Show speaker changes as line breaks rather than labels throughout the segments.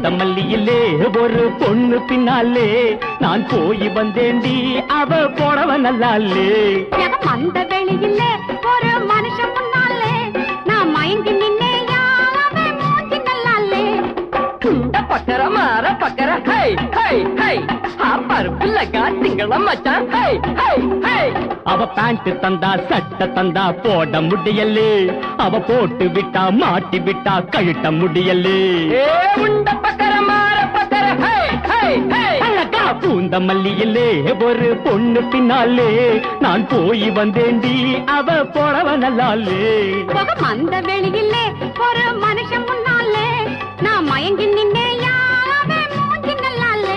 பூந்த மல்லியிலே ஒரு பொண்ணு பின்னாலே நான் போய் வந்தேண்டி அவ போடவ நல்லாலே
எவன் அந்த வெளியிலே ஒரு மனுஷன் முன்னாலே நான் மயங்கி நின்னே யாவே மூஞ்சி நல்லாலே
இந்த பக்கர மாற பக்கர ஹை ஹை ஹை ஆ பருப்பு லகா சிங்களம் மச்சான் ஹை ஹை ஹை
அவ பேண்ட் தந்தா சட்டை தந்தா போட முடியலே அவ போட்டு விட்டா மாட்டி விட்டா கழட்ட முடியலே
ஏ உண்ட பக்கர மாற பக்கர ஹை ஹை ஹை
அழகா பூந்த மல்லியிலே ஒரு பொண்ணு பின்னாலே நான் போய் வந்தேண்டி அவ போடவ நல்லாலே
முகம் அந்த வெளியிலே ஒரு மனுஷன் முன்னாலே நான் மயங்கி நின்னே யாவே மூஞ்சி நல்லாலே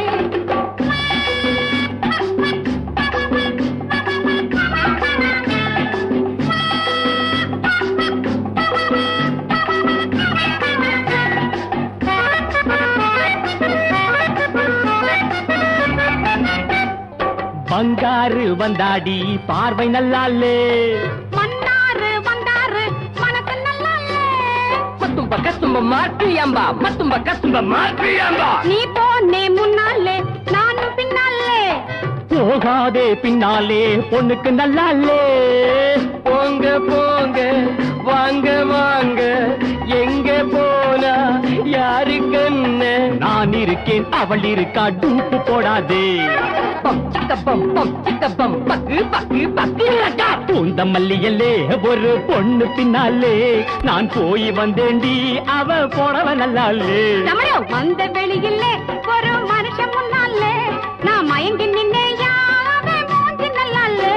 பங்காரு வந்தாடி பார்வை நல்லாலே
மன்னாரு வந்தாரு மனசு நல்லாலே
மத்தும்ப கத்தும்ப மாற்றியம்பா மத்தும்ப கத்தும்ப மாற்றியம்பா
நீ போனே முன்னாலே நானும் பின்னாலே
போகாதே பின்னாலே பொண்ணுக்கு நல்லாலே
போங்க போங்க வாங்க வாங்க எங்க போனா யாரு கண்ணு
நான் இருக்கேன் அவள் இருக்கா டூப்பு போடாதே
பம் சிக்க பம் பம் சிக்க பம் பக்கு பக்கு பக்கு லகா
பூந்த மல்லியல்லே ஒரு பொண்ணு பின்னாலே நான் போய் வந்தேண்டி அவ போடவ நல்லாலே
தமிழோ வந்த வெளியிலே ஒரு மனுஷன் முன்னாலே நான் மயங்கி நின்னே யாவே மூஞ்சி நல்லாலே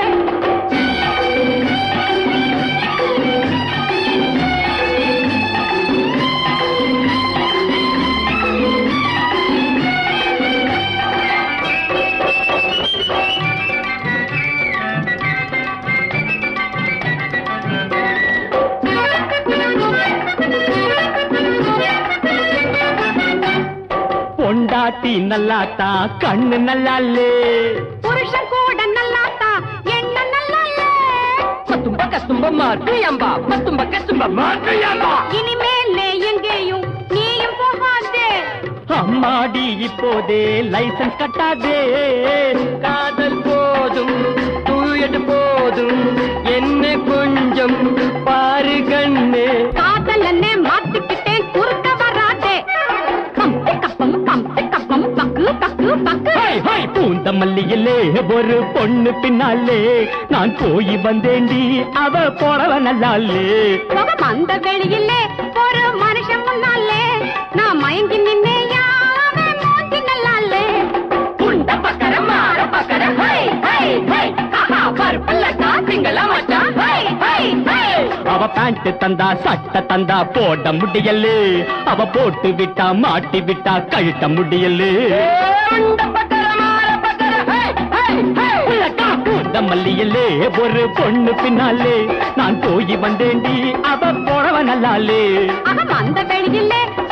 பொண்டாட்டி நல்லாத்தா கண்ணு நல்லாலே
புருஷன் கூட நல்லாத்தா என்ன நல்லாலே
மத்தும்ப கத்தும்ப மாற்றியம்பா மத்தும்ப கத்தும்ப மாற்றியம்பா
இனிமேலே எங்கேயும் நீயும் போகாதே
அம்மாடி இப்போதே லைசன்ஸ் கட்டாதே
காதல் போதும் தூயட்டு போதும் என்ன கொஞ்சம் பாரு கண்ணு
காதலன்னே மாத்திக்கிட்டேன் குறுக்க வராதே பம்பு கப்பம் பம்பு கப்பம் பக்கு பக்கு பக்கு
ஹை, ஹை, பூந்த மல்லியிலே ஒரு பொண்ணு பின்னாலே நான் போய் வந்தேண்டி அவ போடவ நல்லாலே
முகம் அந்த வெளியிலே ஒரு மனுஷன் முன்னாலே நான் மயங்கி நின்னே யாவே மூஞ்சி நல்லாலே
உண்ட பக்கர மாற பக்கர ஹை ஹை ஹை ஆஹா பருப்புல காசிங்கள மச்சான் ஹை ஹை ஹை
அவ பேண்ட் தந்தா சட்டை தந்தா போட முடியலே அவ போட்டு விட்டா மாட்டி விட்டா கழட்ட முடியலே
உண்ட பக்கர மாற பக்கர ஹை ஹை ஹை
உலகா பூந்த மல்லியிலே ஒரு பொண்ணு பின்னாலே நான் போய் வந்தேண்டி அவ போடவ நல்லாலே
அகம் அந்த வெளியிலே